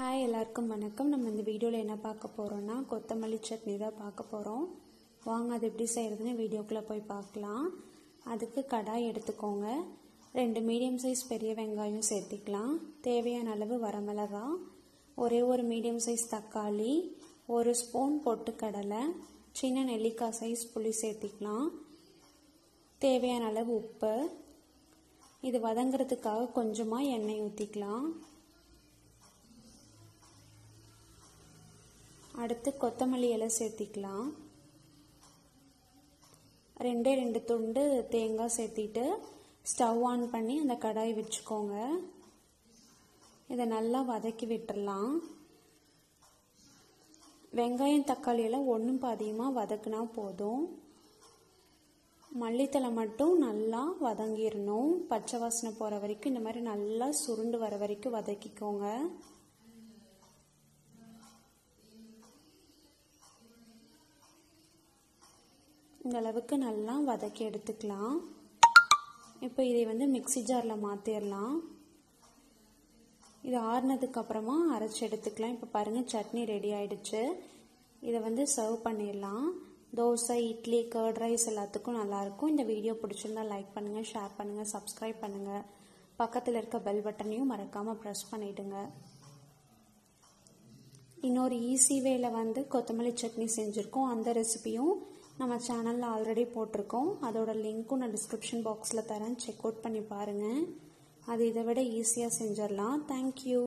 hi எல்லாருக்கும் வணக்கம் நம்ம இந்த வீடியோவில் என்ன பார்க்க போகிறோம்னா கொத்தமல்லி சட்னி தான் பார்க்க போகிறோம் வாங்க அது எப்படி செய்கிறதுன்னு வீடியோக்குள்ளே போய் பார்க்கலாம் அதுக்கு கடாய் எடுத்துக்கோங்க ரெண்டு மீடியம் சைஸ் பெரிய வெங்காயம் சேர்த்திக்கலாம் தேவையான அளவு வரமிளகா ஒரே ஒரு மீடியம் சைஸ் தக்காளி ஒரு ஸ்பூன் பொட்டுக்கடலை சின்ன நெல்லிக்காய் சைஸ் புளி சேர்த்திக்கலாம் தேவையான அளவு உப்பு இது வதங்கிறதுக்காக கொஞ்சமாக எண்ணெய் ஊற்றிக்கலாம் அடுத்து கொத்தமல்லி இலை சேர்த்திக்கலாம் ரெண்டே ரெண்டு துண்டு தேங்காய் சேர்த்திட்டு ஸ்டவ் ஆன் பண்ணி அந்த கடாய் வச்சுக்கோங்க இதை நல்லா வதக்கி விட்டுடலாம் வெங்காயம் தக்காளி எல்லாம் ஒன்றும் பாதியமாக வதக்குனா போதும் மல்லித்தலை மட்டும் நல்லா வதங்கிடணும் பச்சை வாசனை போகிற வரைக்கும் இந்த மாதிரி நல்லா சுருண்டு வர வரைக்கும் வதக்கிக்கோங்க இந்த அளவுக்கு நல்லா வதக்கி எடுத்துக்கலாம் இப்போ இதை வந்து மிக்சி ஜாரில் மாற்றிடலாம் இது ஆறுனதுக்கு அப்புறமா அரைச்சி எடுத்துக்கலாம் இப்போ பாருங்கள் சட்னி ரெடி ஆயிடுச்சு இதை வந்து சர்வ் பண்ணிடலாம் தோசை இட்லி கர்ட் ரைஸ் எல்லாத்துக்கும் நல்லாயிருக்கும் இந்த வீடியோ பிடிச்சிருந்தா லைக் பண்ணுங்கள் ஷேர் பண்ணுங்கள் சப்ஸ்கிரைப் பண்ணுங்கள் பக்கத்தில் இருக்க பெல் பட்டனையும் மறக்காமல் ப்ரெஸ் பண்ணிவிடுங்க இன்னொரு ஈஸி வேல வந்து கொத்தமல்லி சட்னி செஞ்சுருக்கோம் அந்த ரெசிபியும் நம்ம சேனலில் ஆல்ரெடி போட்டிருக்கோம் அதோட லிங்க்கும் நான் டிஸ்கிரிப்ஷன் பாக்ஸில் தரேன் செக் அவுட் பண்ணி பாருங்கள் அது இதை விட ஈஸியாக செஞ்சிடலாம் தேங்க்யூ